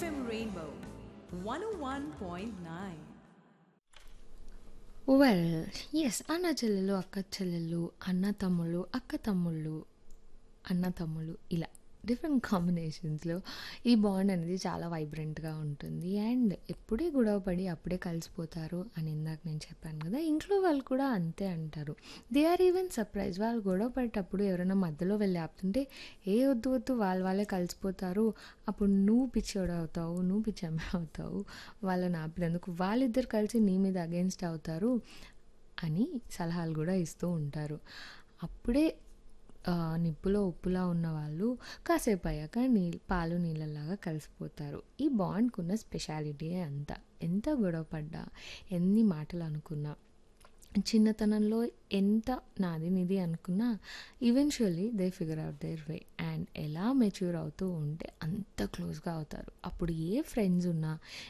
FM Rainbow 101.9. Well yes అన్న చెల్లెలు అక్క చెల్లెలు అన్న తమ్ముళ్ళు అక్క తమ్ముళ్ళు అన్న తమ్ముళ్ళు ఇలా డిఫరెంట్ కాంబినేషన్స్లో ఈ బాండ్ అనేది చాలా వైబ్రెంట్గా ఉంటుంది అండ్ ఎప్పుడే గొడవ పడి అప్పుడే కలిసిపోతారు అని ఇందాక నేను చెప్పాను కదా ఇంట్లో వాళ్ళు కూడా అంతే అంటారు దే ఆర్ ఈవెన్ సర్ప్రైజ్ వాళ్ళు గొడవ పడేటప్పుడు ఎవరైనా మధ్యలో వెళ్ళి ఆపుతుంటే ఏ వద్దు వద్దు వాళ్ళు వాళ్ళే కలిసిపోతారు అప్పుడు నువ్వు పిచ్చోడు అవుతావు నువ్వు పిచ్చమ్మ అవుతావు వాళ్ళని ఆపినందుకు వాళ్ళిద్దరు కలిసి నీ మీద అగేన్స్ట్ అవుతారు అని సలహాలు కూడా ఇస్తూ ఉంటారు అప్పుడే ఆ, నిప్పులో ఉప్పులా ఉన్న వాళ్ళు కాసేపు అయ్యాక నీ పాలు నీళ్ళలాగా కలిసిపోతారు ఈ బాండ్కున్న స్పెషాలిటీ అంత ఎంత గొడవ పడ్డా ఎన్ని మాటలు అనుకున్నా చిన్నతనంలో ఎంత నాది నిది అనుకున్నా eventually they figure out their way and ఎలా మెచ్యూర్ అవుతూ ఉంటే అంత క్లోజ్గా అవుతారు అప్పుడు ఏ ఫ్రెండ్స్ ఉన్నా